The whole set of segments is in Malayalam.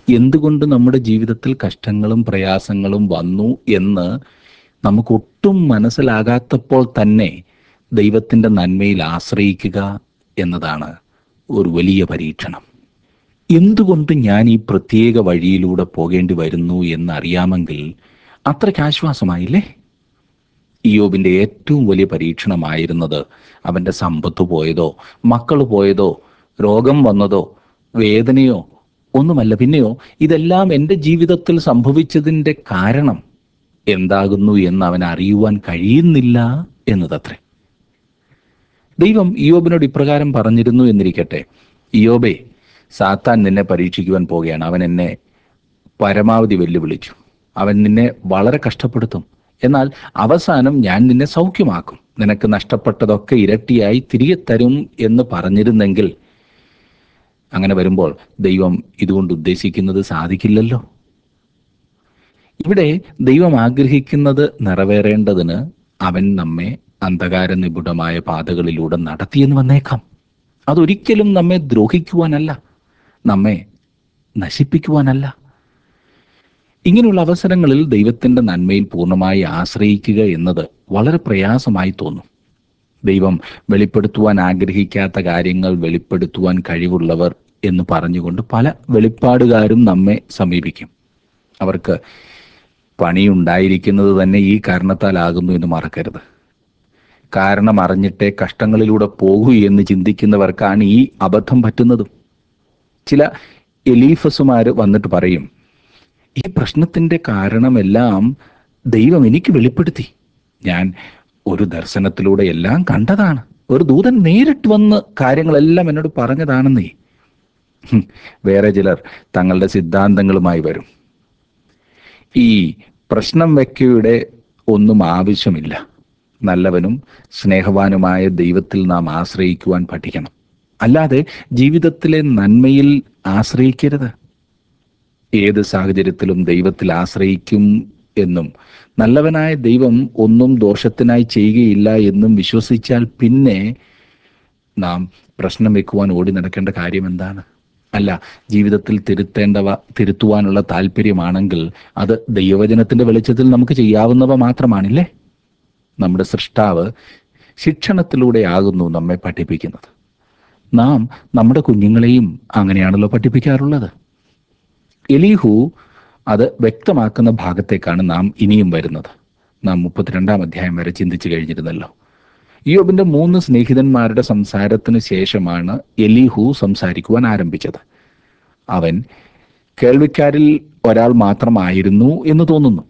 എന്തുകൊണ്ട് നമ്മുടെ ജീവിതത്തിൽ കഷ്ടങ്ങളും പ്രയാസങ്ങളും വന്നു എന്ന് നമുക്കൊട്ടും മനസ്സിലാകാത്തപ്പോൾ തന്നെ ദൈവത്തിൻ്റെ നന്മയിൽ ആശ്രയിക്കുക എന്നതാണ് ഒരു വലിയ പരീക്ഷണം എന്തുകൊണ്ട് ഞാൻ ഈ പ്രത്യേക വഴിയിലൂടെ പോകേണ്ടി വരുന്നു എന്നറിയാമെങ്കിൽ അത്രയ്ക്ക് ആശ്വാസമായില്ലേ ഇയോബിന്റെ ഏറ്റവും വലിയ പരീക്ഷണമായിരുന്നത് അവന്റെ സമ്പത്ത് പോയതോ മക്കൾ പോയതോ രോഗം വന്നതോ വേദനയോ ഒന്നുമല്ല പിന്നെയോ ഇതെല്ലാം എൻ്റെ ജീവിതത്തിൽ സംഭവിച്ചതിൻ്റെ കാരണം എന്താകുന്നു എന്ന് അവൻ അറിയുവാൻ കഴിയുന്നില്ല എന്നതത്രേ ദൈവം ഇയോബിനോട് ഇപ്രകാരം പറഞ്ഞിരുന്നു എന്നിരിക്കട്ടെ ഇയോബേ സാത്താൻ നിന്നെ പരീക്ഷിക്കുവാൻ പോകുകയാണ് അവൻ എന്നെ പരമാവധി വെല്ലുവിളിച്ചു അവൻ നിന്നെ വളരെ കഷ്ടപ്പെടുത്തും എന്നാൽ അവസാനം ഞാൻ നിന്നെ സൗഖ്യമാക്കും നിനക്ക് നഷ്ടപ്പെട്ടതൊക്കെ ഇരട്ടിയായി തിരികെ തരും എന്ന് പറഞ്ഞിരുന്നെങ്കിൽ അങ്ങനെ വരുമ്പോൾ ദൈവം ഇതുകൊണ്ട് ഉദ്ദേശിക്കുന്നത് സാധിക്കില്ലല്ലോ ഇവിടെ ദൈവം ആഗ്രഹിക്കുന്നത് നിറവേറേണ്ടതിന് അവൻ നമ്മെ അന്ധകാര നിപുണമായ പാതകളിലൂടെ നടത്തിയെന്ന് വന്നേക്കാം അതൊരിക്കലും നമ്മെ ദ്രോഹിക്കുവാനല്ല നമ്മെ നശിപ്പിക്കുവാനല്ല ഇങ്ങനെയുള്ള അവസരങ്ങളിൽ ദൈവത്തിന്റെ നന്മയിൽ പൂർണ്ണമായി ആശ്രയിക്കുക എന്നത് വളരെ പ്രയാസമായി തോന്നും ദൈവം വെളിപ്പെടുത്തുവാൻ ആഗ്രഹിക്കാത്ത കാര്യങ്ങൾ വെളിപ്പെടുത്തുവാൻ കഴിവുള്ളവർ എന്ന് പറഞ്ഞുകൊണ്ട് പല വെളിപ്പാടുകാരും നമ്മെ സമീപിക്കും അവർക്ക് പണിയുണ്ടായിരിക്കുന്നത് തന്നെ ഈ കാരണത്താലാകുന്നു എന്ന് മറക്കരുത് കാരണം അറിഞ്ഞിട്ടേ കഷ്ടങ്ങളിലൂടെ പോകൂ എന്ന് ചിന്തിക്കുന്നവർക്കാണ് ഈ അബദ്ധം പറ്റുന്നതും ചില എലീഫസുമാർ വന്നിട്ട് പറയും ഈ പ്രശ്നത്തിന്റെ കാരണമെല്ലാം ദൈവം എനിക്ക് വെളിപ്പെടുത്തി ഞാൻ ഒരു ദർശനത്തിലൂടെ എല്ലാം കണ്ടതാണ് ഒരു ദൂതൻ നേരിട്ട് വന്ന് കാര്യങ്ങളെല്ലാം എന്നോട് പറഞ്ഞതാണെന്നേ ഹും, വേറെ ചിലർ തങ്ങളുടെ സിദ്ധാന്തങ്ങളുമായി വരും ഈ പ്രശ്നം വെക്കയുടെ ഒന്നും ആവശ്യമില്ല നല്ലവനും സ്നേഹവാനുമായ ദൈവത്തിൽ നാം ആശ്രയിക്കുവാൻ പഠിക്കണം അല്ലാതെ ജീവിതത്തിലെ നന്മയിൽ ആശ്രയിക്കരുത് ഏത് സാഹചര്യത്തിലും ദൈവത്തിൽ ആശ്രയിക്കും എന്നും നല്ലവനായ ദൈവം ഒന്നും ദോഷത്തിനായി ചെയ്യുകയില്ല എന്നും വിശ്വസിച്ചാൽ പിന്നെ നാം പ്രശ്നം വെക്കുവാൻ ഓടി നടക്കേണ്ട കാര്യം എന്താണ് അല്ല ജീവിതത്തിൽ തിരുത്തേണ്ടവ തിരുത്തുവാനുള്ള താല്പര്യമാണെങ്കിൽ അത് ദൈവവചനത്തിന്റെ വെളിച്ചത്തിൽ നമുക്ക് ചെയ്യാവുന്നവ മാത്രമാണില്ലേ നമ്മുടെ സൃഷ്ടാവ് ശിക്ഷണത്തിലൂടെ ആകുന്നു നമ്മെ പഠിപ്പിക്കുന്നത് നാം നമ്മുടെ കുഞ്ഞുങ്ങളെയും അങ്ങനെയാണല്ലോ പഠിപ്പിക്കാറുള്ളത് എലീഹു അത് വ്യക്തമാക്കുന്ന ഭാഗത്തേക്കാണ് നാം ഇനിയും വരുന്നത് നാം മുപ്പത്തിരണ്ടാം അധ്യായം വരെ ചിന്തിച്ചു കഴിഞ്ഞിരുന്നല്ലോ യോബിന്റെ മൂന്ന് സ്നേഹിതന്മാരുടെ സംസാരത്തിന് ശേഷമാണ് എലീഹു സംസാരിക്കുവാൻ ആരംഭിച്ചത് അവൻ കേൾവിക്കാരിൽ ഒരാൾ മാത്രമായിരുന്നു എന്ന് തോന്നുന്നു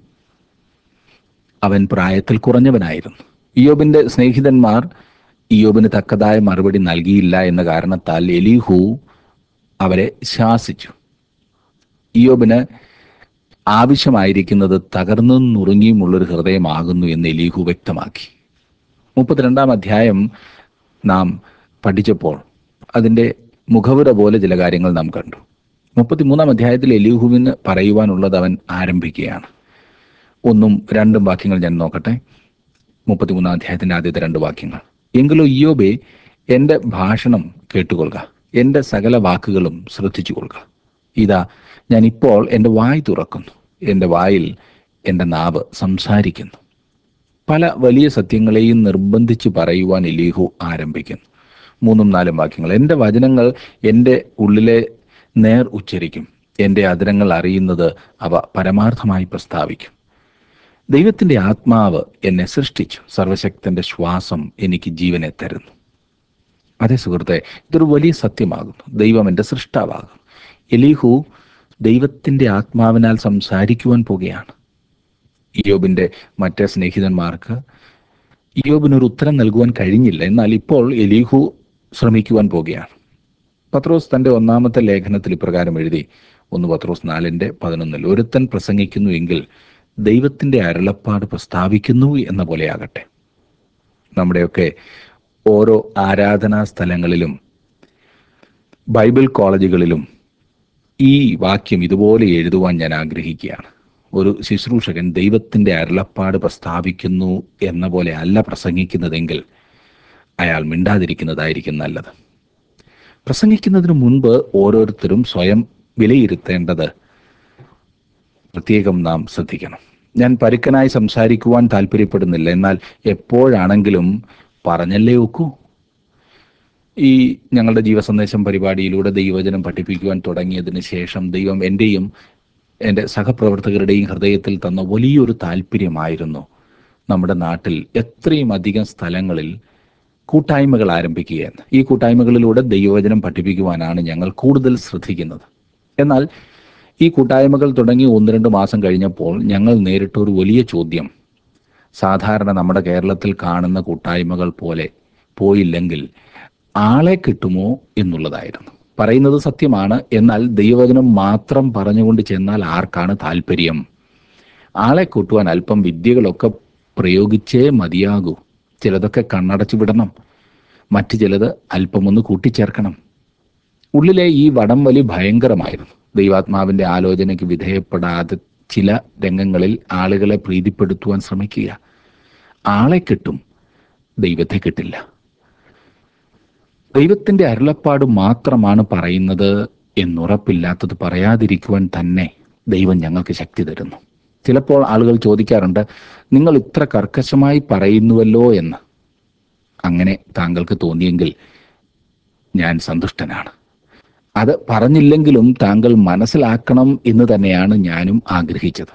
അവൻ പ്രായത്തിൽ കുറഞ്ഞവനായിരുന്നു ഇയോബിന്റെ സ്നേഹിതന്മാർ ഇയോബിന് തക്കതായ മറുപടി നൽകിയില്ല എന്ന കാരണത്താൽ എലീഹു അവരെ ശാസിച്ചു ഇയോബിന് ആവശ്യമായിരിക്കുന്നത് തകർന്നും നുറുങ്ങിയുമുള്ളൊരു ഹൃദയമാകുന്നു എന്ന് എലീഹു വ്യക്തമാക്കി മുപ്പത്തിരണ്ടാം അധ്യായം നാം പഠിച്ചപ്പോൾ അതിൻ്റെ മുഖവുര പോലെ ചില കാര്യങ്ങൾ നാം കണ്ടു മുപ്പത്തിമൂന്നാം അധ്യായത്തിൽ എലീഹുവിന് പറയുവാനുള്ളത് അവൻ ആരംഭിക്കുകയാണ് ഒന്നും രണ്ടും വാക്യങ്ങൾ ഞാൻ നോക്കട്ടെ മുപ്പത്തിമൂന്നാം അധ്യായത്തിന്റെ ആദ്യത്തെ രണ്ട് വാക്യങ്ങൾ എങ്കിലോ ഇയോബെ എൻ്റെ ഭാഷണം കേട്ടുകൊള്ളുക എൻ്റെ സകല വാക്കുകളും ശ്രദ്ധിച്ചു കൊള്ളുക ഇതാ ഞാൻ ഇപ്പോൾ എൻ്റെ വായ് തുറക്കുന്നു എൻ്റെ വായിൽ എൻ്റെ നാവ് സംസാരിക്കുന്നു പല വലിയ സത്യങ്ങളെയും നിർബന്ധിച്ച് പറയുവാൻ എലീഹു ആരംഭിക്കുന്നു മൂന്നും നാലും വാക്യങ്ങൾ എൻ്റെ വചനങ്ങൾ എൻ്റെ ഉള്ളിലെ നേർ ഉച്ചരിക്കും എൻ്റെ അതിരങ്ങൾ അറിയുന്നത് അവ പരമാർത്ഥമായി പ്രസ്താവിക്കും ദൈവത്തിൻ്റെ ആത്മാവ് എന്നെ സൃഷ്ടിച്ചു സർവശക്തന്റെ ശ്വാസം എനിക്ക് ജീവനെ തരുന്നു അതെ സുഹൃത്തെ ഇതൊരു വലിയ സത്യമാകുന്നു ദൈവം എൻ്റെ സൃഷ്ടാവാകുന്നു എലീഹു ദൈവത്തിൻ്റെ ആത്മാവിനാൽ സംസാരിക്കുവാൻ പോകുകയാണ് ഇയോബിന്റെ മറ്റേ സ്നേഹിതന്മാർക്ക് ഇയോബിനൊരു ഉത്തരം നൽകുവാൻ കഴിഞ്ഞില്ല എന്നാൽ ഇപ്പോൾ എലീഹു ശ്രമിക്കുവാൻ പോകുകയാണ് പത്രോസ് തന്റെ ഒന്നാമത്തെ ലേഖനത്തിൽ ഇപ്രകാരം എഴുതി ഒന്ന് പത്രോസ് നാലിന്റെ പതിനൊന്നിൽ ഒരുത്തൻ പ്രസംഗിക്കുന്നു എങ്കിൽ ദൈവത്തിന്റെ അരുളപ്പാട് പ്രസ്താവിക്കുന്നു എന്ന പോലെയാകട്ടെ നമ്മുടെയൊക്കെ ഓരോ ആരാധനാ സ്ഥലങ്ങളിലും ബൈബിൾ കോളേജുകളിലും ഈ വാക്യം ഇതുപോലെ എഴുതുവാൻ ഞാൻ ആഗ്രഹിക്കുകയാണ് ഒരു ശുശ്രൂഷകൻ ദൈവത്തിന്റെ അരുളപ്പാട് പ്രസ്താവിക്കുന്നു എന്ന പോലെ അല്ല പ്രസംഗിക്കുന്നതെങ്കിൽ അയാൾ മിണ്ടാതിരിക്കുന്നതായിരിക്കും നല്ലത് പ്രസംഗിക്കുന്നതിന് മുൻപ് ഓരോരുത്തരും സ്വയം വിലയിരുത്തേണ്ടത് പ്രത്യേകം നാം ശ്രദ്ധിക്കണം ഞാൻ പരുക്കനായി സംസാരിക്കുവാൻ താല്പര്യപ്പെടുന്നില്ല എന്നാൽ എപ്പോഴാണെങ്കിലും പറഞ്ഞല്ലേ ഒക്കൂ ഈ ഞങ്ങളുടെ ജീവസന്ദേശം പരിപാടിയിലൂടെ ദൈവവചനം പഠിപ്പിക്കുവാൻ തുടങ്ങിയതിന് ശേഷം ദൈവം എൻ്റെയും എൻ്റെ സഹപ്രവർത്തകരുടെയും ഹൃദയത്തിൽ തന്ന വലിയൊരു താല്പര്യമായിരുന്നു നമ്മുടെ നാട്ടിൽ എത്രയും അധികം സ്ഥലങ്ങളിൽ കൂട്ടായ്മകൾ ആരംഭിക്കുകയെന്ന് ഈ കൂട്ടായ്മകളിലൂടെ ദൈവവചനം പഠിപ്പിക്കുവാനാണ് ഞങ്ങൾ കൂടുതൽ ശ്രദ്ധിക്കുന്നത് എന്നാൽ ഈ കൂട്ടായ്മകൾ തുടങ്ങി ഒന്ന് രണ്ട് മാസം കഴിഞ്ഞപ്പോൾ ഞങ്ങൾ നേരിട്ട ഒരു വലിയ ചോദ്യം സാധാരണ നമ്മുടെ കേരളത്തിൽ കാണുന്ന കൂട്ടായ്മകൾ പോലെ പോയില്ലെങ്കിൽ ആളെ കിട്ടുമോ എന്നുള്ളതായിരുന്നു പറയുന്നത് സത്യമാണ് എന്നാൽ ദൈവവചനം മാത്രം പറഞ്ഞുകൊണ്ട് ചെന്നാൽ ആർക്കാണ് താല്പര്യം ആളെ കൂട്ടുവാൻ അല്പം വിദ്യകളൊക്കെ പ്രയോഗിച്ചേ മതിയാകൂ ചിലതൊക്കെ കണ്ണടച്ചു വിടണം മറ്റു ചിലത് അല്പമൊന്ന് കൂട്ടിച്ചേർക്കണം ഉള്ളിലെ ഈ വടം വലി ഭയങ്കരമായിരുന്നു ദൈവാത്മാവിന്റെ ആലോചനയ്ക്ക് വിധേയപ്പെടാതെ ചില രംഗങ്ങളിൽ ആളുകളെ പ്രീതിപ്പെടുത്തുവാൻ ശ്രമിക്കുക ആളെ കിട്ടും ദൈവത്തെ കിട്ടില്ല ദൈവത്തിന്റെ അരുളപ്പാട് മാത്രമാണ് പറയുന്നത് എന്നുറപ്പില്ലാത്തത് പറയാതിരിക്കുവാൻ തന്നെ ദൈവം ഞങ്ങൾക്ക് ശക്തി തരുന്നു ചിലപ്പോൾ ആളുകൾ ചോദിക്കാറുണ്ട് നിങ്ങൾ ഇത്ര കർക്കശമായി പറയുന്നുവല്ലോ എന്ന് അങ്ങനെ താങ്കൾക്ക് തോന്നിയെങ്കിൽ ഞാൻ സന്തുഷ്ടനാണ് അത് പറഞ്ഞില്ലെങ്കിലും താങ്കൾ മനസ്സിലാക്കണം എന്ന് തന്നെയാണ് ഞാനും ആഗ്രഹിച്ചത്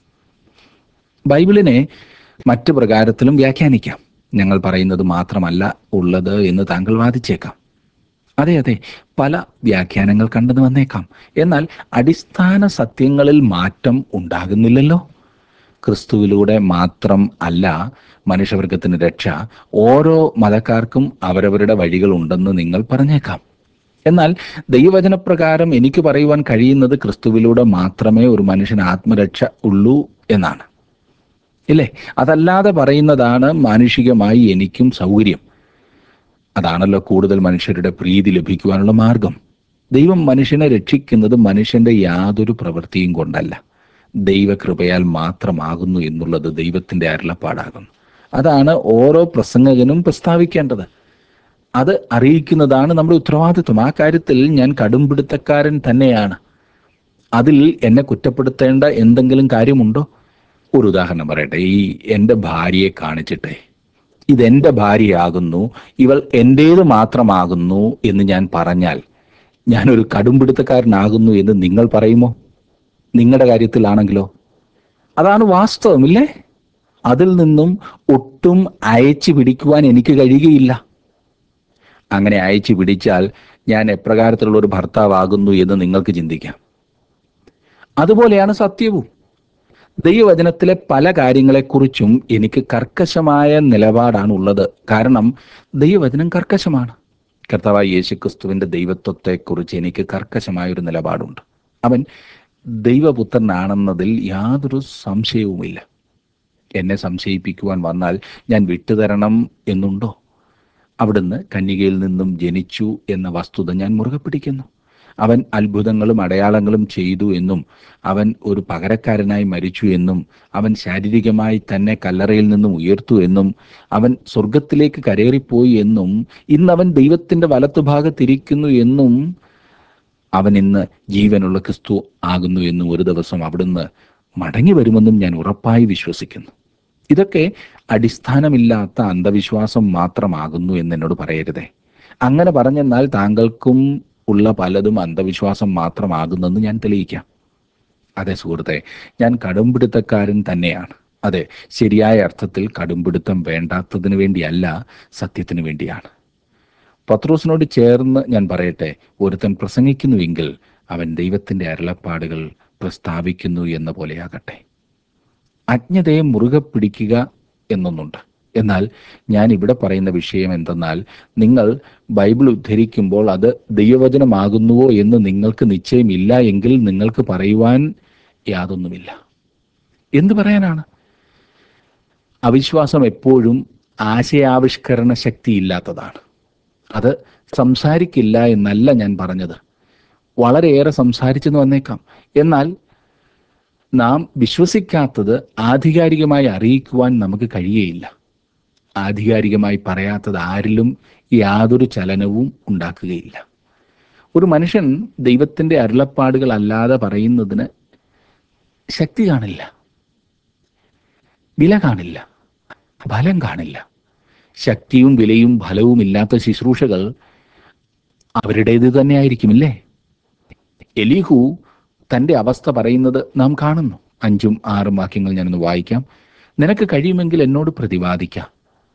ബൈബിളിനെ മറ്റു പ്രകാരത്തിലും വ്യാഖ്യാനിക്കാം ഞങ്ങൾ പറയുന്നത് മാത്രമല്ല ഉള്ളത് എന്ന് താങ്കൾ വാദിച്ചേക്കാം അതെ അതെ പല വ്യാഖ്യാനങ്ങൾ കണ്ടെന്ന് വന്നേക്കാം എന്നാൽ അടിസ്ഥാന സത്യങ്ങളിൽ മാറ്റം ഉണ്ടാകുന്നില്ലല്ലോ ക്രിസ്തുവിലൂടെ മാത്രം അല്ല മനുഷ്യവർഗത്തിന് രക്ഷ ഓരോ മതക്കാർക്കും അവരവരുടെ വഴികളുണ്ടെന്ന് നിങ്ങൾ പറഞ്ഞേക്കാം എന്നാൽ ദൈവവചനപ്രകാരം എനിക്ക് പറയുവാൻ കഴിയുന്നത് ക്രിസ്തുവിലൂടെ മാത്രമേ ഒരു മനുഷ്യന് ആത്മരക്ഷ ഉള്ളൂ എന്നാണ് ഇല്ലേ അതല്ലാതെ പറയുന്നതാണ് മാനുഷികമായി എനിക്കും സൗകര്യം അതാണല്ലോ കൂടുതൽ മനുഷ്യരുടെ പ്രീതി ലഭിക്കുവാനുള്ള മാർഗം ദൈവം മനുഷ്യനെ രക്ഷിക്കുന്നത് മനുഷ്യന്റെ യാതൊരു പ്രവൃത്തിയും കൊണ്ടല്ല ദൈവകൃപയാൽ മാത്രമാകുന്നു എന്നുള്ളത് ദൈവത്തിന്റെ അരുളപ്പാടാകുന്നു അതാണ് ഓരോ പ്രസംഗകനും പ്രസ്താവിക്കേണ്ടത് അത് അറിയിക്കുന്നതാണ് നമ്മുടെ ഉത്തരവാദിത്വം ആ കാര്യത്തിൽ ഞാൻ കടുംപിടുത്തക്കാരൻ തന്നെയാണ് അതിൽ എന്നെ കുറ്റപ്പെടുത്തേണ്ട എന്തെങ്കിലും കാര്യമുണ്ടോ ഒരു ഉദാഹരണം പറയട്ടെ ഈ എൻ്റെ ഭാര്യയെ കാണിച്ചിട്ടെ ഇതെന്റെ ഭാര്യയാകുന്നു ഇവൾ എൻ്റേത് മാത്രമാകുന്നു എന്ന് ഞാൻ പറഞ്ഞാൽ ഞാനൊരു കടുംപിടുത്തക്കാരനാകുന്നു എന്ന് നിങ്ങൾ പറയുമോ നിങ്ങളുടെ കാര്യത്തിലാണെങ്കിലോ അതാണ് വാസ്തവമില്ലേ അതിൽ നിന്നും ഒട്ടും അയച്ചു പിടിക്കുവാൻ എനിക്ക് കഴിയുകയില്ല അങ്ങനെ അയച്ചു പിടിച്ചാൽ ഞാൻ എപ്രകാരത്തിലുള്ള ഒരു ഭർത്താവാകുന്നു എന്ന് നിങ്ങൾക്ക് ചിന്തിക്കാം അതുപോലെയാണ് സത്യവും ദൈവവചനത്തിലെ പല കാര്യങ്ങളെക്കുറിച്ചും എനിക്ക് കർക്കശമായ നിലപാടാണ് ഉള്ളത് കാരണം ദൈവവചനം കർക്കശമാണ് കർത്താവായ യേശുക്രിസ്തുവിന്റെ ദൈവത്വത്തെക്കുറിച്ച് എനിക്ക് കർക്കശമായ ഒരു നിലപാടുണ്ട് അവൻ ദൈവപുത്രനാണെന്നതിൽ യാതൊരു സംശയവുമില്ല എന്നെ സംശയിപ്പിക്കുവാൻ വന്നാൽ ഞാൻ വിട്ടുതരണം എന്നുണ്ടോ അവിടുന്ന് കന്യകയിൽ നിന്നും ജനിച്ചു എന്ന വസ്തുത ഞാൻ മുറുകെ പിടിക്കുന്നു അവൻ അത്ഭുതങ്ങളും അടയാളങ്ങളും ചെയ്തു എന്നും അവൻ ഒരു പകരക്കാരനായി മരിച്ചു എന്നും അവൻ ശാരീരികമായി തന്നെ കല്ലറയിൽ നിന്നും ഉയർത്തു എന്നും അവൻ സ്വർഗത്തിലേക്ക് കരേറിപ്പോയി എന്നും ഇന്ന് അവൻ ദൈവത്തിന്റെ വലത്തുഭാഗത്തിരിക്കുന്നു എന്നും അവൻ ഇന്ന് ജീവനുള്ള ക്രിസ്തു ആകുന്നു എന്നും ഒരു ദിവസം അവിടുന്ന് മടങ്ങി വരുമെന്നും ഞാൻ ഉറപ്പായി വിശ്വസിക്കുന്നു ഇതൊക്കെ അടിസ്ഥാനമില്ലാത്ത അന്ധവിശ്വാസം മാത്രമാകുന്നു എന്ന് എന്നോട് പറയരുതേ അങ്ങനെ പറഞ്ഞെന്നാൽ താങ്കൾക്കും ഉള്ള പലതും അന്ധവിശ്വാസം മാത്രമാകുന്നെന്ന് ഞാൻ തെളിയിക്കാം അതെ സുഹൃത്തെ ഞാൻ കടുംപിടുത്തക്കാരൻ തന്നെയാണ് അതെ ശരിയായ അർത്ഥത്തിൽ കടുംപിടുത്തം വേണ്ടാത്തതിന് വേണ്ടിയല്ല സത്യത്തിന് വേണ്ടിയാണ് പത്രോസിനോട് ചേർന്ന് ഞാൻ പറയട്ടെ ഒരുത്തൻ പ്രസംഗിക്കുന്നുവെങ്കിൽ അവൻ ദൈവത്തിന്റെ അരുളപ്പാടുകൾ പ്രസ്താവിക്കുന്നു എന്ന പോലെയാകട്ടെ അജ്ഞതയെ മുറുകെ പിടിക്കുക എന്നൊന്നുണ്ട് എന്നാൽ ഞാൻ ഇവിടെ പറയുന്ന വിഷയം എന്തെന്നാൽ നിങ്ങൾ ബൈബിൾ ഉദ്ധരിക്കുമ്പോൾ അത് ദൈവവചനമാകുന്നുവോ എന്ന് നിങ്ങൾക്ക് നിശ്ചയമില്ല എങ്കിൽ നിങ്ങൾക്ക് പറയുവാൻ യാതൊന്നുമില്ല എന്ത് പറയാനാണ് അവിശ്വാസം എപ്പോഴും ആശയാവിഷ്കരണ ശക്തി ഇല്ലാത്തതാണ് അത് സംസാരിക്കില്ല എന്നല്ല ഞാൻ പറഞ്ഞത് വളരെയേറെ സംസാരിച്ചെന്ന് വന്നേക്കാം എന്നാൽ നാം വിശ്വസിക്കാത്തത് ആധികാരികമായി അറിയിക്കുവാൻ നമുക്ക് കഴിയുകയില്ല ആധികാരികമായി പറയാത്തത് ആരിലും യാതൊരു ചലനവും ഉണ്ടാക്കുകയില്ല ഒരു മനുഷ്യൻ ദൈവത്തിന്റെ അരുളപ്പാടുകൾ അല്ലാതെ പറയുന്നതിന് ശക്തി കാണില്ല വില കാണില്ല ഫലം കാണില്ല ശക്തിയും വിലയും ഫലവും ഇല്ലാത്ത ശുശ്രൂഷകൾ അവരുടേത് തന്നെയായിരിക്കുമില്ലേ എലീഹു തന്റെ അവസ്ഥ പറയുന്നത് നാം കാണുന്നു അഞ്ചും ആറും വാക്യങ്ങൾ ഞാനൊന്ന് വായിക്കാം നിനക്ക് കഴിയുമെങ്കിൽ എന്നോട് പ്രതിവാദിക്കാം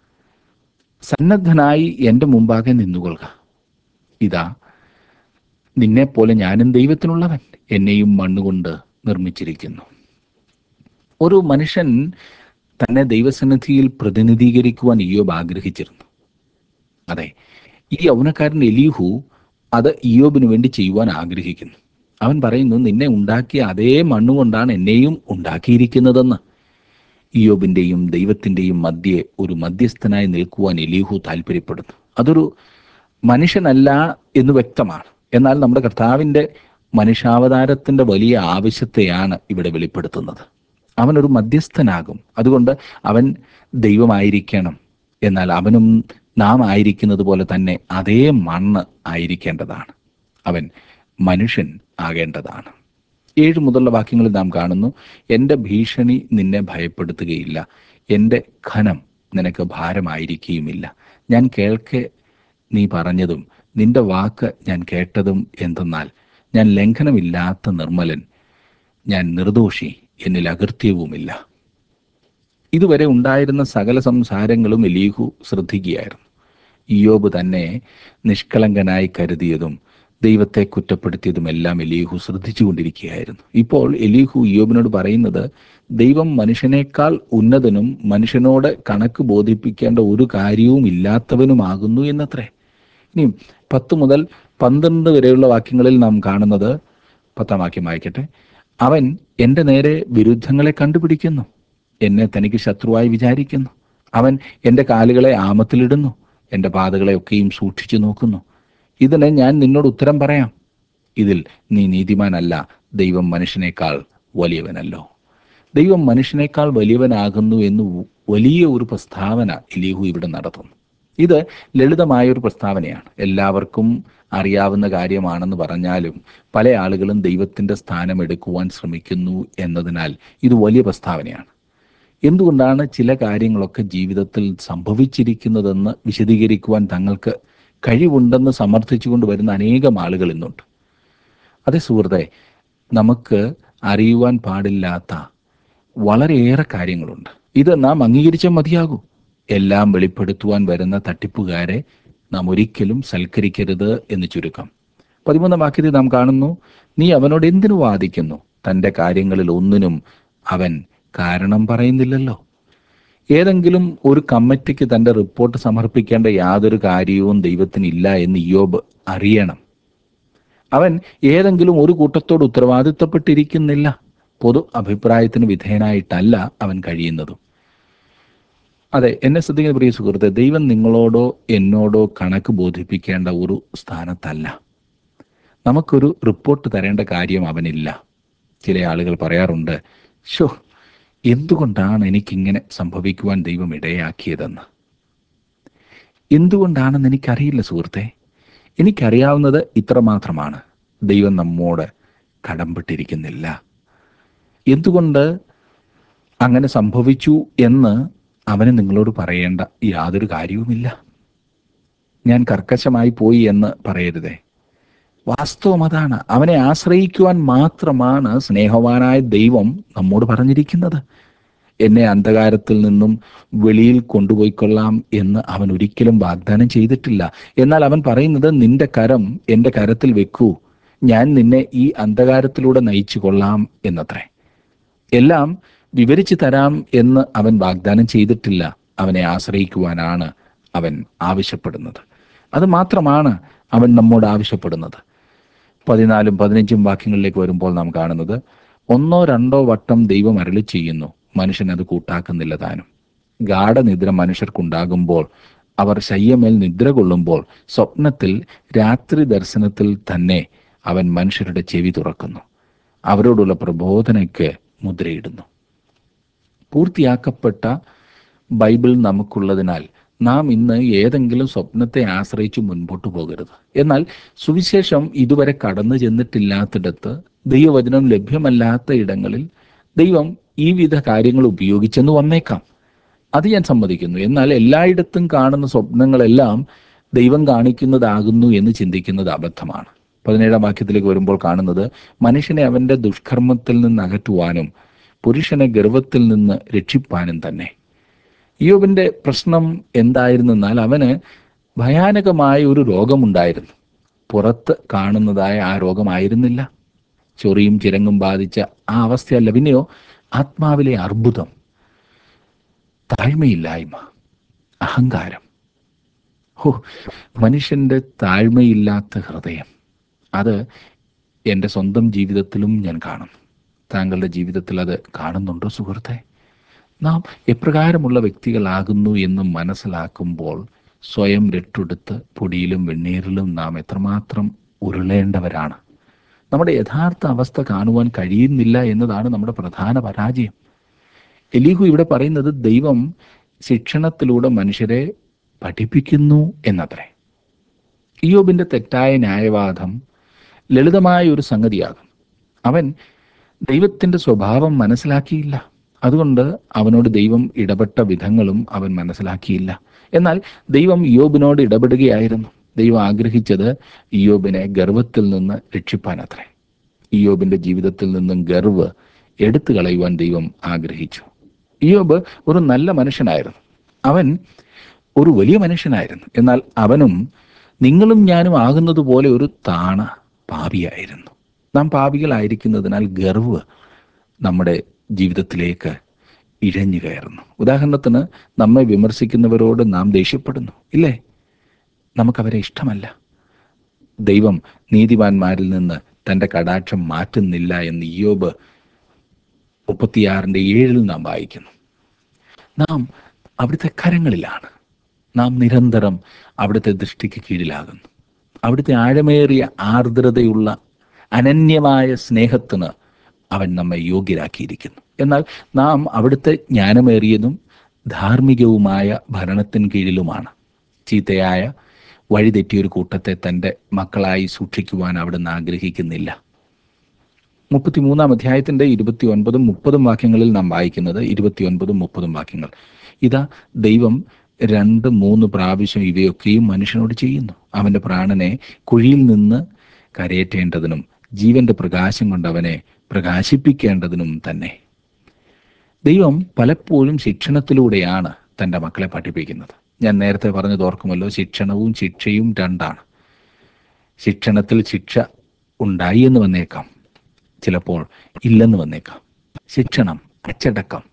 സന്നദ്ധനായി എൻ്റെ മുമ്പാകെ നിന്നുകൊള്ളുക ഇതാ നിന്നെപ്പോലെ ഞാനും ദൈവത്തിനുള്ളവൻ എന്നെയും മണ്ണുകൊണ്ട് നിർമ്മിച്ചിരിക്കുന്നു ഒരു മനുഷ്യൻ തന്നെ ദൈവസന്നിധിയിൽ പ്രതിനിധീകരിക്കുവാൻ ഇയോബ് ആഗ്രഹിച്ചിരുന്നു അതെ ഈ യൗനക്കാരൻ എലീഹു അത് ഇയോബിന് വേണ്ടി ചെയ്യുവാൻ ആഗ്രഹിക്കുന്നു അവൻ പറയുന്നു നിന്നെ ഉണ്ടാക്കിയ അതേ മണ്ണുകൊണ്ടാണ് എന്നെയും ഉണ്ടാക്കിയിരിക്കുന്നതെന്ന് ഇയോബിന്റെയും ദൈവത്തിന്റെയും മധ്യേ ഒരു മധ്യസ്ഥനായി നിൽക്കുവാൻ എലീഹു താല്പര്യപ്പെടുന്നു അതൊരു മനുഷ്യനല്ല എന്ന് വ്യക്തമാണ് എന്നാൽ നമ്മുടെ കർത്താവിന്റെ മനുഷ്യാവതാരത്തിന്റെ വലിയ ആവശ്യത്തെയാണ് ഇവിടെ വെളിപ്പെടുത്തുന്നത് അവൻ ഒരു മധ്യസ്ഥനാകും അതുകൊണ്ട് അവൻ ദൈവമായിരിക്കണം എന്നാൽ അവനും നാം ആയിരിക്കുന്നത് പോലെ തന്നെ അതേ മണ്ണ് ആയിരിക്കേണ്ടതാണ് അവൻ മനുഷ്യൻ ആകേണ്ടതാണ് ഏഴ് മുതലുള്ള വാക്യങ്ങളിൽ നാം കാണുന്നു എൻ്റെ ഭീഷണി നിന്നെ ഭയപ്പെടുത്തുകയില്ല എൻ്റെ ഖനം നിനക്ക് ഭാരമായിരിക്കുകയുമില്ല ഞാൻ കേൾക്കെ നീ പറഞ്ഞതും നിന്റെ വാക്ക് ഞാൻ കേട്ടതും എന്തെന്നാൽ ഞാൻ ലംഘനമില്ലാത്ത നിർമ്മലൻ ഞാൻ നിർദോഷി എന്നിൽ അകൃത്യവുമില്ല ഇതുവരെ ഉണ്ടായിരുന്ന സകല സംസാരങ്ങളും എലീഹു ശ്രദ്ധിക്കുകയായിരുന്നു ഇയോബ് തന്നെ നിഷ്കളങ്കനായി കരുതിയതും ദൈവത്തെ കുറ്റപ്പെടുത്തിയതുമെല്ലാം എലീഹു ശ്രദ്ധിച്ചുകൊണ്ടിരിക്കുകയായിരുന്നു ഇപ്പോൾ എലീഹു ഇയോബിനോട് പറയുന്നത് ദൈവം മനുഷ്യനേക്കാൾ ഉന്നതനും മനുഷ്യനോട് കണക്ക് ബോധിപ്പിക്കേണ്ട ഒരു കാര്യവും ഇല്ലാത്തവനുമാകുന്നു എന്നത്രേ ഇനി പത്ത് മുതൽ പന്ത്രണ്ട് വരെയുള്ള വാക്യങ്ങളിൽ നാം കാണുന്നത് പത്താം വാക്യം വായിക്കട്ടെ അവൻ എൻ്റെ നേരെ വിരുദ്ധങ്ങളെ കണ്ടുപിടിക്കുന്നു എന്നെ തനിക്ക് ശത്രുവായി വിചാരിക്കുന്നു അവൻ എൻ്റെ കാലുകളെ ആമത്തിലിടുന്നു എൻ്റെ പാതകളെ ഒക്കെയും സൂക്ഷിച്ചു നോക്കുന്നു ഇതിന് ഞാൻ നിന്നോട് ഉത്തരം പറയാം ഇതിൽ നീ നീതിമാനല്ല ദൈവം മനുഷ്യനേക്കാൾ വലിയവനല്ലോ ദൈവം മനുഷ്യനേക്കാൾ വലിയവനാകുന്നു എന്ന് വലിയ ഒരു പ്രസ്താവന എലീഹു ഇവിടെ നടത്തുന്നു ഇത് ലളിതമായ ഒരു പ്രസ്താവനയാണ് എല്ലാവർക്കും അറിയാവുന്ന കാര്യമാണെന്ന് പറഞ്ഞാലും പല ആളുകളും ദൈവത്തിന്റെ സ്ഥാനം എടുക്കുവാൻ ശ്രമിക്കുന്നു എന്നതിനാൽ ഇത് വലിയ പ്രസ്താവനയാണ് എന്തുകൊണ്ടാണ് ചില കാര്യങ്ങളൊക്കെ ജീവിതത്തിൽ സംഭവിച്ചിരിക്കുന്നതെന്ന് വിശദീകരിക്കുവാൻ തങ്ങൾക്ക് കഴിവുണ്ടെന്ന് സമർത്ഥിച്ചുകൊണ്ട് വരുന്ന അനേകം ആളുകൾ ഇന്നുണ്ട് അതേ സുഹൃത്തെ നമുക്ക് അറിയുവാൻ പാടില്ലാത്ത വളരെയേറെ കാര്യങ്ങളുണ്ട് ഇത് നാം അംഗീകരിച്ചാൽ മതിയാകൂ എല്ലാം വെളിപ്പെടുത്തുവാൻ വരുന്ന തട്ടിപ്പുകാരെ നാം ഒരിക്കലും സൽക്കരിക്കരുത് എന്ന് ചുരുക്കം പതിമൂന്നാം വാക്യത്തിൽ നാം കാണുന്നു നീ അവനോട് എന്തിനു വാദിക്കുന്നു തന്റെ കാര്യങ്ങളിൽ ഒന്നിനും അവൻ കാരണം പറയുന്നില്ലല്ലോ ഏതെങ്കിലും ഒരു കമ്മിറ്റിക്ക് തന്റെ റിപ്പോർട്ട് സമർപ്പിക്കേണ്ട യാതൊരു കാര്യവും ദൈവത്തിനില്ല എന്ന് ഇയോബ് അറിയണം അവൻ ഏതെങ്കിലും ഒരു കൂട്ടത്തോട് ഉത്തരവാദിത്തപ്പെട്ടിരിക്കുന്നില്ല പൊതു അഭിപ്രായത്തിന് വിധേയനായിട്ടല്ല അവൻ കഴിയുന്നതും അതെ എന്നെ ശ്രദ്ധിക്കുന്ന പ്രിയ സുഹൃത്തെ ദൈവം നിങ്ങളോടോ എന്നോടോ കണക്ക് ബോധിപ്പിക്കേണ്ട ഒരു സ്ഥാനത്തല്ല നമുക്കൊരു റിപ്പോർട്ട് തരേണ്ട കാര്യം അവനില്ല ചില ആളുകൾ പറയാറുണ്ട് ഷോ എന്തുകൊണ്ടാണ് എനിക്കിങ്ങനെ സംഭവിക്കുവാൻ ദൈവം ഇടയാക്കിയതെന്ന് എന്തുകൊണ്ടാണെന്ന് എനിക്കറിയില്ല സുഹൃത്തെ എനിക്കറിയാവുന്നത് ഇത്ര മാത്രമാണ് ദൈവം നമ്മോട് കടംപെട്ടിരിക്കുന്നില്ല എന്തുകൊണ്ട് അങ്ങനെ സംഭവിച്ചു എന്ന് അവന് നിങ്ങളോട് പറയേണ്ട യാതൊരു കാര്യവുമില്ല ഞാൻ കർക്കശമായി പോയി എന്ന് പറയരുതേ വാസ്തവം അതാണ് അവനെ ആശ്രയിക്കുവാൻ മാത്രമാണ് സ്നേഹവാനായ ദൈവം നമ്മോട് പറഞ്ഞിരിക്കുന്നത് എന്നെ അന്ധകാരത്തിൽ നിന്നും വെളിയിൽ കൊണ്ടുപോയിക്കൊള്ളാം എന്ന് അവൻ ഒരിക്കലും വാഗ്ദാനം ചെയ്തിട്ടില്ല എന്നാൽ അവൻ പറയുന്നത് നിന്റെ കരം എൻ്റെ കരത്തിൽ വെക്കൂ ഞാൻ നിന്നെ ഈ അന്ധകാരത്തിലൂടെ നയിച്ചു കൊള്ളാം എന്നത്രേ എല്ലാം വിവരിച്ചു തരാം എന്ന് അവൻ വാഗ്ദാനം ചെയ്തിട്ടില്ല അവനെ ആശ്രയിക്കുവാനാണ് അവൻ ആവശ്യപ്പെടുന്നത് അത് മാത്രമാണ് അവൻ നമ്മോട് ആവശ്യപ്പെടുന്നത് പതിനാലും പതിനഞ്ചും വാക്യങ്ങളിലേക്ക് വരുമ്പോൾ നാം കാണുന്നത് ഒന്നോ രണ്ടോ വട്ടം ദൈവം അരളി ചെയ്യുന്നു മനുഷ്യൻ അത് കൂട്ടാക്കുന്നില്ല താനും ഗാഠനിദ്ര മനുഷ്യർക്കുണ്ടാകുമ്പോൾ അവർ ശയ്യമേൽ നിദ്ര കൊള്ളുമ്പോൾ സ്വപ്നത്തിൽ രാത്രി ദർശനത്തിൽ തന്നെ അവൻ മനുഷ്യരുടെ ചെവി തുറക്കുന്നു അവരോടുള്ള പ്രബോധനയ്ക്ക് മുദ്രയിടുന്നു പൂർത്തിയാക്കപ്പെട്ട ബൈബിൾ നമുക്കുള്ളതിനാൽ നാം ഇന്ന് ഏതെങ്കിലും സ്വപ്നത്തെ ആശ്രയിച്ച് മുൻപോട്ട് പോകരുത് എന്നാൽ സുവിശേഷം ഇതുവരെ കടന്നു ചെന്നിട്ടില്ലാത്തിടത്ത് ദൈവവചനം ലഭ്യമല്ലാത്ത ഇടങ്ങളിൽ ദൈവം ഈ വിധ കാര്യങ്ങൾ ഉപയോഗിച്ചെന്ന് വന്നേക്കാം അത് ഞാൻ സമ്മതിക്കുന്നു എന്നാൽ എല്ലായിടത്തും കാണുന്ന സ്വപ്നങ്ങളെല്ലാം ദൈവം കാണിക്കുന്നതാകുന്നു എന്ന് ചിന്തിക്കുന്നത് അബദ്ധമാണ് പതിനേഴാം വാക്യത്തിലേക്ക് വരുമ്പോൾ കാണുന്നത് മനുഷ്യനെ അവന്റെ ദുഷ്കർമ്മത്തിൽ നിന്ന് അകറ്റുവാനും പുരുഷനെ ഗർവത്തിൽ നിന്ന് രക്ഷിപ്പാനും തന്നെ യോബിന്റെ പ്രശ്നം എന്തായിരുന്നെന്നാൽ അവന് ഭയാനകമായ ഒരു രോഗമുണ്ടായിരുന്നു പുറത്ത് കാണുന്നതായ ആ രോഗമായിരുന്നില്ല ചൊറിയും ചിരങ്ങും ബാധിച്ച ആ അവസ്ഥയല്ല പിന്നെയോ ആത്മാവിലെ അർബുദം താഴ്മയില്ലായ്മ അഹങ്കാരം ഹോ മനുഷ്യന്റെ താഴ്മയില്ലാത്ത ഹൃദയം അത് എൻ്റെ സ്വന്തം ജീവിതത്തിലും ഞാൻ കാണുന്നു താങ്കളുടെ ജീവിതത്തിൽ അത് കാണുന്നുണ്ടോ സുഹൃത്തെ നാം എപ്രകാരമുള്ള വ്യക്തികളാകുന്നു എന്ന് മനസ്സിലാക്കുമ്പോൾ സ്വയം രട്ടെടുത്ത് പൊടിയിലും വെണ്ണീരിലും നാം എത്രമാത്രം ഉരുളേണ്ടവരാണ് നമ്മുടെ യഥാർത്ഥ അവസ്ഥ കാണുവാൻ കഴിയുന്നില്ല എന്നതാണ് നമ്മുടെ പ്രധാന പരാജയം എലീഹു ഇവിടെ പറയുന്നത് ദൈവം ശിക്ഷണത്തിലൂടെ മനുഷ്യരെ പഠിപ്പിക്കുന്നു എന്നത്രേ ഇയോബിന്റെ തെറ്റായ ന്യായവാദം ലളിതമായ ഒരു സംഗതിയാകും അവൻ ദൈവത്തിന്റെ സ്വഭാവം മനസ്സിലാക്കിയില്ല അതുകൊണ്ട് അവനോട് ദൈവം ഇടപെട്ട വിധങ്ങളും അവൻ മനസ്സിലാക്കിയില്ല എന്നാൽ ദൈവം ഇയോബിനോട് ഇടപെടുകയായിരുന്നു ദൈവം ആഗ്രഹിച്ചത് ഇയോബിനെ ഗർവത്തിൽ നിന്ന് രക്ഷിപ്പാനത്രേ ഇയോബിന്റെ ജീവിതത്തിൽ നിന്നും ഗർവ് എടുത്തു കളയുവാൻ ദൈവം ആഗ്രഹിച്ചു ഇയോബ് ഒരു നല്ല മനുഷ്യനായിരുന്നു അവൻ ഒരു വലിയ മനുഷ്യനായിരുന്നു എന്നാൽ അവനും നിങ്ങളും ഞാനും ആകുന്നത് പോലെ ഒരു താണ പാപിയായിരുന്നു നാം പാപികളായിരിക്കുന്നതിനാൽ ഗർവ് നമ്മുടെ ജീവിതത്തിലേക്ക് ഇഴഞ്ഞു കയറുന്നു ഉദാഹരണത്തിന് നമ്മെ വിമർശിക്കുന്നവരോട് നാം ദേഷ്യപ്പെടുന്നു ഇല്ലേ നമുക്കവരെ ഇഷ്ടമല്ല ദൈവം നീതിമാന്മാരിൽ നിന്ന് തൻ്റെ കടാക്ഷം മാറ്റുന്നില്ല എന്ന് ഇയോബ് മുപ്പത്തിയാറിൻ്റെ ഏഴിൽ നാം വായിക്കുന്നു നാം അവിടുത്തെ കരങ്ങളിലാണ് നാം നിരന്തരം അവിടുത്തെ ദൃഷ്ടിക്ക് കീഴിലാകുന്നു അവിടുത്തെ ആഴമേറിയ ആർദ്രതയുള്ള അനന്യമായ സ്നേഹത്തിന് അവൻ നമ്മെ യോഗ്യരാക്കിയിരിക്കുന്നു എന്നാൽ നാം അവിടുത്തെ ജ്ഞാനമേറിയതും ധാർമ്മികവുമായ ഭരണത്തിന് കീഴിലുമാണ് ചീത്തയായ വഴിതെറ്റിയൊരു കൂട്ടത്തെ തൻ്റെ മക്കളായി സൂക്ഷിക്കുവാൻ അവിടുന്ന് ആഗ്രഹിക്കുന്നില്ല മുപ്പത്തിമൂന്നാം അധ്യായത്തിന്റെ ഇരുപത്തി ഒൻപതും മുപ്പതും വാക്യങ്ങളിൽ നാം വായിക്കുന്നത് ഇരുപത്തി ഒൻപതും മുപ്പതും വാക്യങ്ങൾ ഇതാ ദൈവം രണ്ട് മൂന്ന് പ്രാവശ്യം ഇവയൊക്കെയും മനുഷ്യനോട് ചെയ്യുന്നു അവന്റെ പ്രാണനെ കുഴിയിൽ നിന്ന് കരയേറ്റേണ്ടതിനും ജീവന്റെ പ്രകാശം കൊണ്ട് അവനെ പ്രകാശിപ്പിക്കേണ്ടതിനും തന്നെ ദൈവം പലപ്പോഴും ശിക്ഷണത്തിലൂടെയാണ് തൻ്റെ മക്കളെ പഠിപ്പിക്കുന്നത് ഞാൻ നേരത്തെ പറഞ്ഞത് ഓർക്കുമല്ലോ ശിക്ഷണവും ശിക്ഷയും രണ്ടാണ് ശിക്ഷണത്തിൽ ശിക്ഷ ഉണ്ടായി എന്ന് വന്നേക്കാം ചിലപ്പോൾ ഇല്ലെന്ന് വന്നേക്കാം ശിക്ഷണം അച്ചടക്കം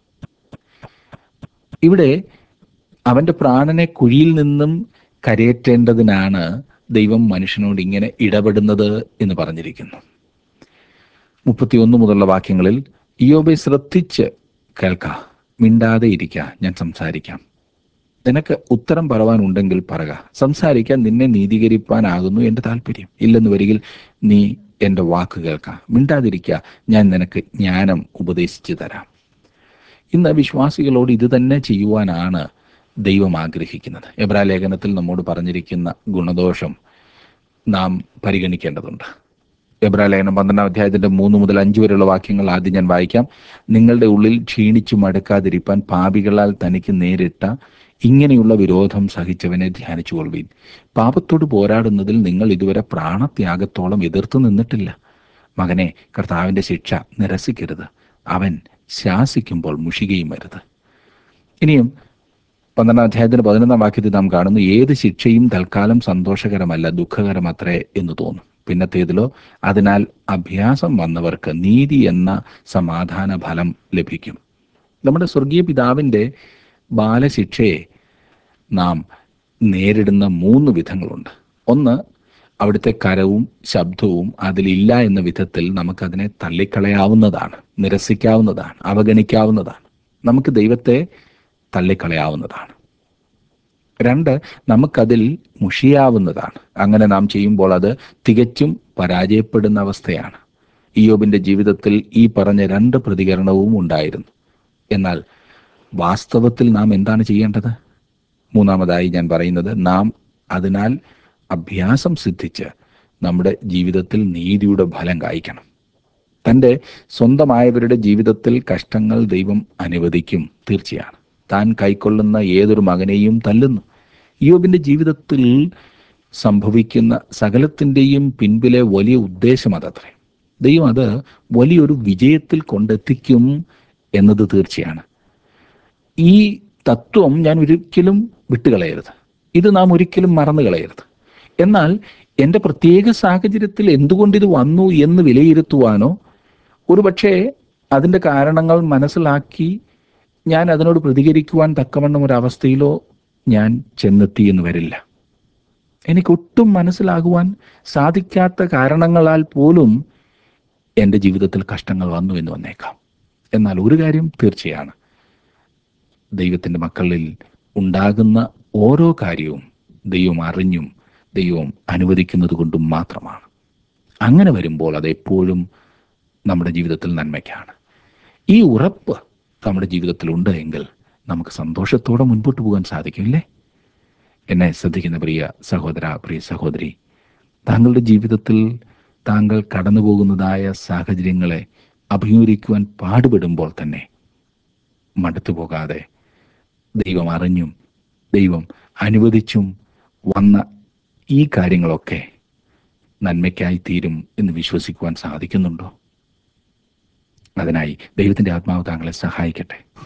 ഇവിടെ അവന്റെ പ്രാണനെ കുഴിയിൽ നിന്നും കരയേറ്റേണ്ടതിനാണ് ദൈവം മനുഷ്യനോട് ഇങ്ങനെ ഇടപെടുന്നത് എന്ന് പറഞ്ഞിരിക്കുന്നു മുപ്പത്തിയൊന്ന് മുതലുള്ള വാക്യങ്ങളിൽ ഇയോബെ ശ്രദ്ധിച്ച് കേൾക്ക മിണ്ടാതെ ഇരിക്ക ഞാൻ സംസാരിക്കാം നിനക്ക് ഉത്തരം പറവാനുണ്ടെങ്കിൽ പറക സംസാരിക്കാൻ നിന്നെ നീതീകരിപ്പാനാകുന്നു എൻ്റെ താല്പര്യം ഇല്ലെന്ന് വരികിൽ നീ എൻ്റെ വാക്ക് കേൾക്ക മിണ്ടാതിരിക്ക ഞാൻ നിനക്ക് ജ്ഞാനം ഉപദേശിച്ചു തരാം ഇന്ന് വിശ്വാസികളോട് ഇത് തന്നെ ചെയ്യുവാനാണ് ദൈവം ആഗ്രഹിക്കുന്നത് എബ്രാ ലേഖനത്തിൽ നമ്മോട് പറഞ്ഞിരിക്കുന്ന ഗുണദോഷം നാം പരിഗണിക്കേണ്ടതുണ്ട് എബ്രാ ലേഖനം പന്ത്രണ്ടാം അധ്യായത്തിന്റെ മൂന്ന് മുതൽ അഞ്ച് വരെയുള്ള വാക്യങ്ങൾ ആദ്യം ഞാൻ വായിക്കാം നിങ്ങളുടെ ഉള്ളിൽ ക്ഷീണിച്ചു മടുക്കാതിരിപ്പാൻ പാപികളാൽ തനിക്ക് നേരിട്ട ഇങ്ങനെയുള്ള വിരോധം സഹിച്ചവനെ ധ്യാനിച്ചു കൊള്ളുവീൻ പാപത്തോട് പോരാടുന്നതിൽ നിങ്ങൾ ഇതുവരെ പ്രാണത്യാഗത്തോളം എതിർത്ത് നിന്നിട്ടില്ല മകനെ കർത്താവിന്റെ ശിക്ഷ നിരസിക്കരുത് അവൻ ശാസിക്കുമ്പോൾ മുഷികയും വരുത് ഇനിയും പന്ത്രണ്ടാം അധ്യായത്തിന് പതിനൊന്നാം വാക്യത്തിൽ നാം കാണുന്നു ഏത് ശിക്ഷയും തൽക്കാലം സന്തോഷകരമല്ല ദുഃഖകരമത്രേ എന്ന് തോന്നും പിന്നത്തേതിലോ അതിനാൽ അഭ്യാസം വന്നവർക്ക് നീതി എന്ന സമാധാന ഫലം ലഭിക്കും നമ്മുടെ സ്വർഗീയ പിതാവിൻ്റെ ബാലശിക്ഷയെ നാം നേരിടുന്ന മൂന്ന് വിധങ്ങളുണ്ട് ഒന്ന് അവിടുത്തെ കരവും ശബ്ദവും അതിലില്ല എന്ന വിധത്തിൽ നമുക്കതിനെ തള്ളിക്കളയാവുന്നതാണ് നിരസിക്കാവുന്നതാണ് അവഗണിക്കാവുന്നതാണ് നമുക്ക് ദൈവത്തെ തള്ളിക്കളയാവുന്നതാണ് രണ്ട് നമുക്കതിൽ മുഷിയാവുന്നതാണ് അങ്ങനെ നാം ചെയ്യുമ്പോൾ അത് തികച്ചും പരാജയപ്പെടുന്ന അവസ്ഥയാണ് ഇയോബിന്റെ ജീവിതത്തിൽ ഈ പറഞ്ഞ രണ്ട് പ്രതികരണവും ഉണ്ടായിരുന്നു എന്നാൽ വാസ്തവത്തിൽ നാം എന്താണ് ചെയ്യേണ്ടത് മൂന്നാമതായി ഞാൻ പറയുന്നത് നാം അതിനാൽ അഭ്യാസം സിദ്ധിച്ച് നമ്മുടെ ജീവിതത്തിൽ നീതിയുടെ ഫലം കായ്ക്കണം തൻ്റെ സ്വന്തമായവരുടെ ജീവിതത്തിൽ കഷ്ടങ്ങൾ ദൈവം അനുവദിക്കും തീർച്ചയാണ് താൻ കൈക്കൊള്ളുന്ന ഏതൊരു മകനെയും തല്ലുന്നു യോബിൻ്റെ ജീവിതത്തിൽ സംഭവിക്കുന്ന സകലത്തിൻ്റെയും പിൻപിലെ വലിയ ഉദ്ദേശം അതത്രേ ദൈവം അത് വലിയൊരു വിജയത്തിൽ കൊണ്ടെത്തിക്കും എന്നത് തീർച്ചയാണ് ഈ തത്വം ഞാൻ ഒരിക്കലും വിട്ടുകളയരുത് ഇത് നാം ഒരിക്കലും മറന്നു കളയരുത് എന്നാൽ എൻ്റെ പ്രത്യേക സാഹചര്യത്തിൽ എന്തുകൊണ്ട് ഇത് വന്നു എന്ന് വിലയിരുത്തുവാനോ ഒരുപക്ഷെ അതിൻ്റെ കാരണങ്ങൾ മനസ്സിലാക്കി ഞാൻ അതിനോട് പ്രതികരിക്കുവാൻ തക്കവണ്ണം ഒരവസ്ഥയിലോ ഞാൻ ചെന്നെത്തി എന്ന് വരില്ല എനിക്കൊട്ടും മനസ്സിലാകുവാൻ സാധിക്കാത്ത കാരണങ്ങളാൽ പോലും എൻ്റെ ജീവിതത്തിൽ കഷ്ടങ്ങൾ വന്നു എന്ന് വന്നേക്കാം എന്നാൽ ഒരു കാര്യം തീർച്ചയാണ് ദൈവത്തിൻ്റെ മക്കളിൽ ഉണ്ടാകുന്ന ഓരോ കാര്യവും ദൈവം അറിഞ്ഞും ദൈവം അനുവദിക്കുന്നത് കൊണ്ടും മാത്രമാണ് അങ്ങനെ വരുമ്പോൾ അത് എപ്പോഴും നമ്മുടെ ജീവിതത്തിൽ നന്മയ്ക്കാണ് ഈ ഉറപ്പ് നമ്മുടെ ജീവിതത്തിൽ ഉണ്ട് എങ്കിൽ നമുക്ക് സന്തോഷത്തോടെ മുൻപോട്ട് പോകാൻ സാധിക്കില്ലേ എന്നെ ശ്രദ്ധിക്കുന്ന പ്രിയ സഹോദര പ്രിയ സഹോദരി താങ്കളുടെ ജീവിതത്തിൽ താങ്കൾ കടന്നു പോകുന്നതായ സാഹചര്യങ്ങളെ അഭിമുഖീകരിക്കുവാൻ പാടുപെടുമ്പോൾ തന്നെ മടുത്തു പോകാതെ ദൈവം അറിഞ്ഞും ദൈവം അനുവദിച്ചും വന്ന ഈ കാര്യങ്ങളൊക്കെ നന്മയ്ക്കായി തീരും എന്ന് വിശ്വസിക്കുവാൻ സാധിക്കുന്നുണ്ടോ അതിനായി ദൈവത്തിൻ്റെ ആത്മാവ് താങ്കളെ സഹായിക്കട്ടെ